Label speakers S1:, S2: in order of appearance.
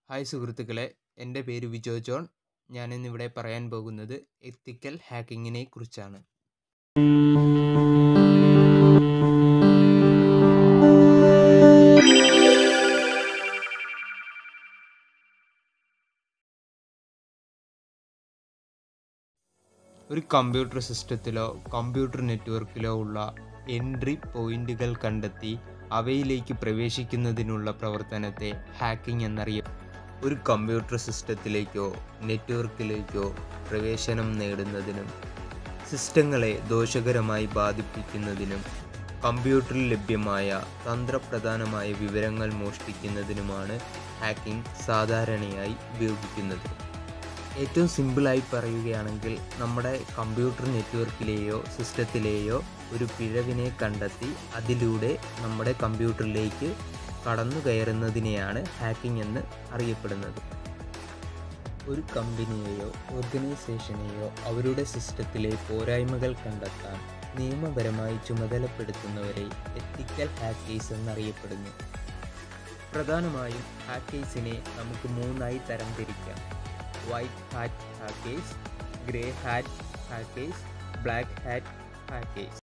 S1: hi സുഹൃത്തുക്കളെ എൻ്റെ പേര് വിജോ ജോൺ ഞാനിന്നിവിടെ പറയാൻ പോകുന്നത് എത്തിക്കൽ ഹാക്കിങ്ങിനെ കുറിച്ചാണ് ഒരു കമ്പ്യൂട്ടർ സിസ്റ്റത്തിലോ കമ്പ്യൂട്ടർ നെറ്റ്വർക്കിലോ ഉള്ള എൻട്രി പോയിന്റുകൾ കണ്ടെത്തി അവയിലേക്ക് പ്രവേശിക്കുന്നതിനുള്ള പ്രവർത്തനത്തെ ഹാക്കിംഗ് എന്നറിയപ്പെടുന്നു ഒരു കമ്പ്യൂട്ടർ സിസ്റ്റത്തിലേക്കോ നെറ്റ്വർക്കിലേക്കോ പ്രവേശനം നേടുന്നതിനും സിസ്റ്റങ്ങളെ ദോഷകരമായി ബാധിപ്പിക്കുന്നതിനും കമ്പ്യൂട്ടറിൽ ലഭ്യമായ തന്ത്രപ്രധാനമായ വിവരങ്ങൾ മോഷ്ടിക്കുന്നതിനുമാണ് ഹാക്കിംഗ് സാധാരണയായി ഉപയോഗിക്കുന്നത് ഏറ്റവും സിമ്പിളായി പറയുകയാണെങ്കിൽ നമ്മുടെ കമ്പ്യൂട്ടർ നെറ്റ്വർക്കിലെയോ സിസ്റ്റത്തിലെയോ ഒരു പിഴവിനെ കണ്ടെത്തി അതിലൂടെ നമ്മുടെ കമ്പ്യൂട്ടറിലേക്ക് കടന്നു കയറുന്നതിനെയാണ് ഹാക്കിംഗ് എന്ന് അറിയപ്പെടുന്നത് ഒരു കമ്പനിയെയോ ഓർഗനൈസേഷനെയോ അവരുടെ സിസ്റ്റത്തിലെ പോരായ്മകൾ കണ്ടെത്താൻ നിയമപരമായി ചുമതലപ്പെടുത്തുന്നവരെ എത്തിക്കൽ ഹാക്കേഴ്സ് എന്നറിയപ്പെടുന്നു പ്രധാനമായും ഹാക്കേഴ്സിനെ നമുക്ക് മൂന്നായി തരംതിരിക്കാം white hat hackers grey hat hackers black hat hackers